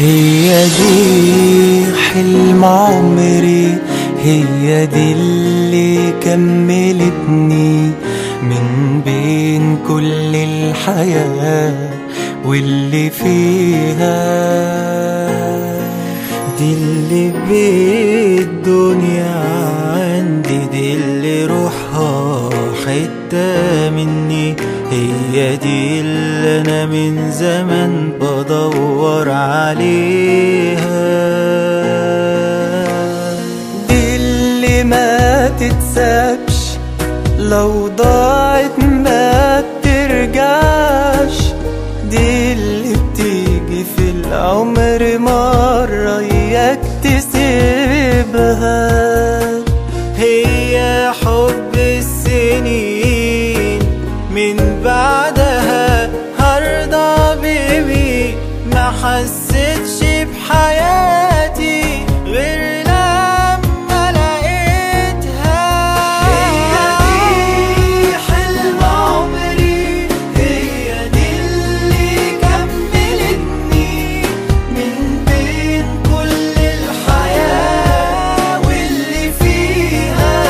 هي دي حلم عمري هي دي اللي كملتني من بين كل الحياة واللي فيها دي اللي بالدنيا عندي دي اللي روحها حتة مني هي دي اللي أنا من زمان بدور عليها دي اللي ما تتسابش لو ضاعت ما بترجعش دي اللي بتيجي في العمر مرة إياك تسيبها هي حب السنين من بعدها هرضى بيبي ما حسيتش بحياتي غير لما لقيتها هي دي حلم عمري هي دي اللي كملتني من بين كل الحياة واللي فيها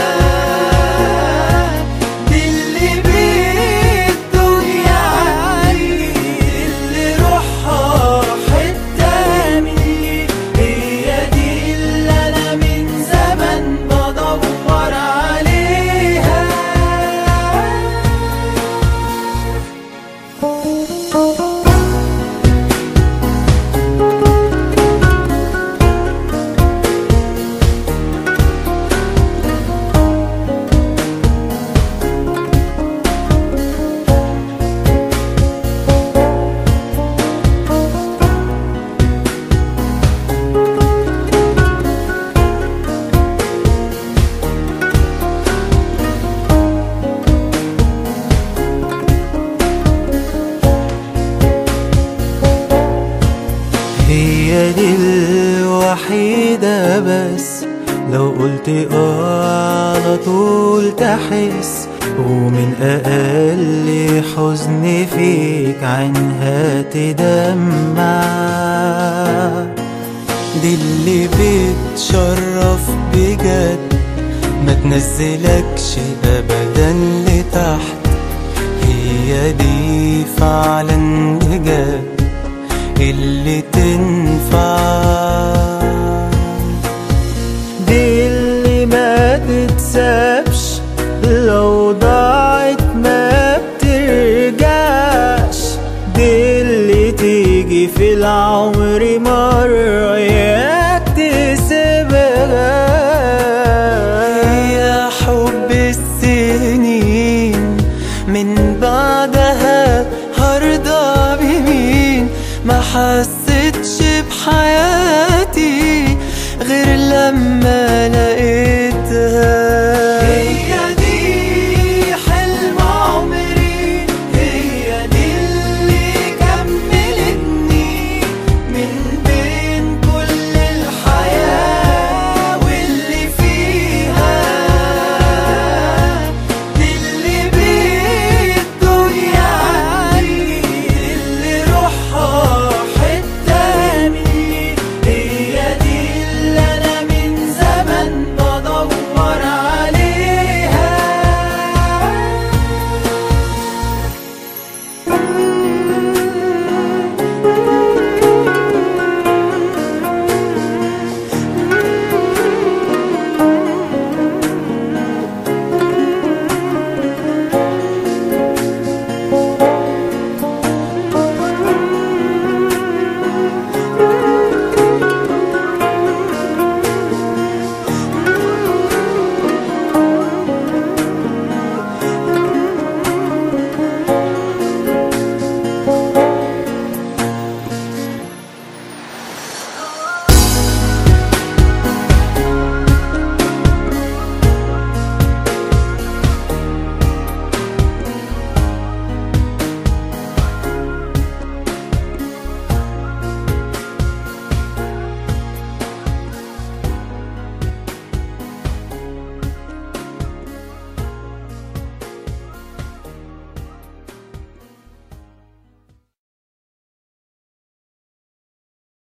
دي اللي بالدنيا عندي اللي روحها حتة مني هي دي اللي أنا من زمان بدور عليها هي دي الوحيدة بس لو قلت اه على طول تحس ومن أقل حزن فيك عنها تدمع دي اللي بتشرف بجد ما تنزلكش أبدا لتحت هي دي فعلا بجد اللي تنفع دي اللي ما تتسابش لو ضاعت ما بترجعش دي اللي تيجي في العمر مرة ياك تسيبها هي حب السنين من بعدها هرضى بمين ما حسيتش بحياتي غير لما